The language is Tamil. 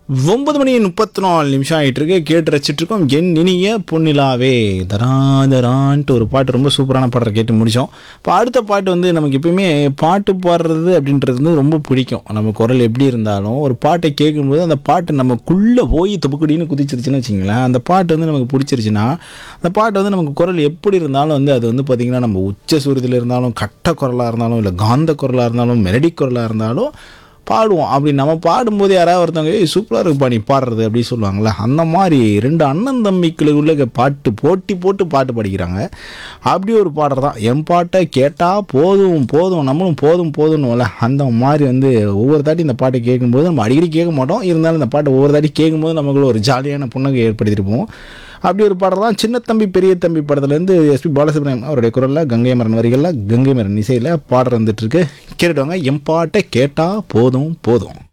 ஒன்பது மணி முப்பத்தி நாலு நிமிஷம் ஆகிட்டு இருக்கு கேட்டு ரசிச்சிட்டு இருக்கோம் என் இனிய பொன்னிலாவே தராதரான்ட்டு ஒரு பாட்டு ரொம்ப சூப்பரான பாட்டை கேட்டு முடித்தோம் இப்போ அடுத்த பாட்டு வந்து நமக்கு எப்பயுமே பாட்டு பாடுறது அப்படின்றது வந்து ரொம்ப பிடிக்கும் நம்ம குரல் எப்படி இருந்தாலும் ஒரு பாட்டை கேட்கும்போது அந்த பாட்டு நமக்குள்ளே போய் துப்புக்குடின்னு குதிச்சிருச்சுன்னு வச்சிங்களேன் அந்த பாட்டு வந்து நமக்கு பிடிச்சிருச்சுன்னா அந்த பாட்டு வந்து நமக்கு குரல் எப்படி இருந்தாலும் வந்து அது வந்து பார்த்திங்கன்னா நம்ம உச்ச சூரியத்தில் இருந்தாலும் கட்ட குரலாக இருந்தாலும் இல்லை காந்த குரலாக இருந்தாலும் மெலடி குரலாக இருந்தாலும் பாடுவோம் அப்படி நம்ம பாடும்போது யாராவது ஒருத்தவங்க ஏய் சூப்பராக இருக்குப்பா நீ பாடுறது அப்படி சொல்லுவாங்கள்ல அந்த மாதிரி ரெண்டு அண்ணன் தம்பிகளுக்குள்ள பாட்டு போட்டி போட்டு பாட்டு படிக்கிறாங்க அப்படி ஒரு பாடுறது தான் என் பாட்டை கேட்டால் போதும் போதும் நம்மளும் போதும் போதும்னுல அந்த மாதிரி வந்து ஒவ்வொரு தாட்டி இந்த பாட்டை கேட்கும்போது நம்ம அடிக்கடி கேட்க மாட்டோம் இருந்தாலும் இந்த பாட்டை ஒவ்வொரு தாட்டி கேட்கும்போது நமக்குள்ள ஒரு ஜாலியான புன்னகை ஏற்படுத்திட்டு போவோம் அப்படி ஒரு பாடல் தான் சின்ன தம்பி பெரிய தம்பி படத்துலேருந்து எஸ்பி பாலசுப்ரமணியம் அவருடைய குரலில் கங்கை மரன் வரிகளில் கங்கை மரன் இசையில் பாடல் வந்துட்டு இருக்கு கேட்டுடுவாங்க என் பாட்டை கேட்டால் போதும் போதும்